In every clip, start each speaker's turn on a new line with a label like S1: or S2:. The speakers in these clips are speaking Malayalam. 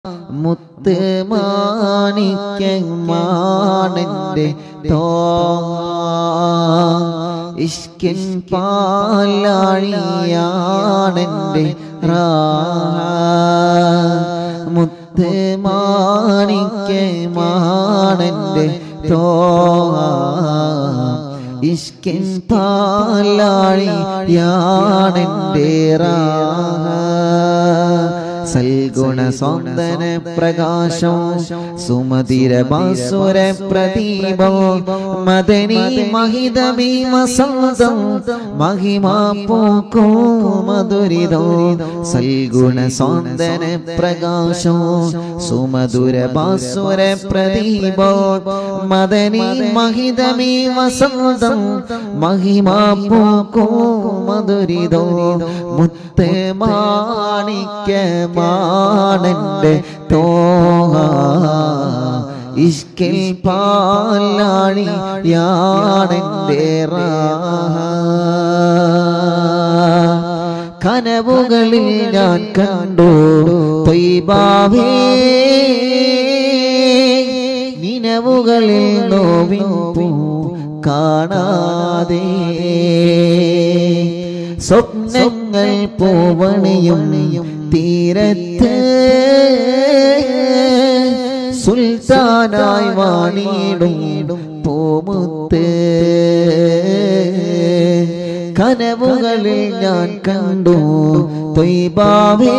S1: മുത്ത് മാണിക്കമാണെൻ്റെ തോ ഇഷ്കിൻ പാലാഴിയാണെൻ്റെ റാ മുത്ത് മാണിക്കമാണെൻ്റെ തോ ഇഷ്കിൻ പാലാഴിയാണെൻ്റെ റാ സൽഗുണ സൗന്ദന പ്രകാശം സുമതിര ബാസുര പ്രദീപം മദനി മഹിതമീ വസന്തം മഹിമാ പൂക്കോ മധുരിതോ സൽഗുണ സൗന്ദന പ്രകാശം സുമധുര ബാസുര പ്രദീപോ മദനി മഹിതമീ വസന്തം മഹിമാ പൂക്കോ മധുരിതോ മുത്ത് മാണിക്യമാണെൻ്റെ തോഹ ഇഷ്കിൽ പാലാണി യാണെൻ്റെ റാഹ കനവുകളിൽ ഞാൻ കണ്ടു തൊയ്ബാവേ നിനവുകളിൽ നോവിൻ പൂ കാണാതെ സ്വപ്നങ്ങൾ പൂവണിയും തീരത്ത് സുൽത്താനായി വാണിടും പൂമുത്ത് കനവുകളിൽ ഞാൻ കണ്ടു തൊയ്ബാവേ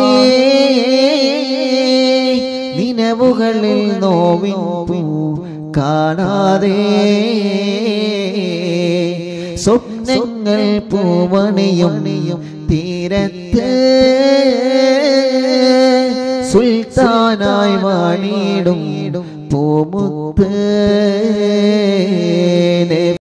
S1: നിനവുകളിൽ നോവിൻ പൂ കാണാതെ സ്വപ്നങ്ങൾ പൂവണിയും തീരത്ത് സുൽത്താനായി വാണിടും പൂമുത്ത്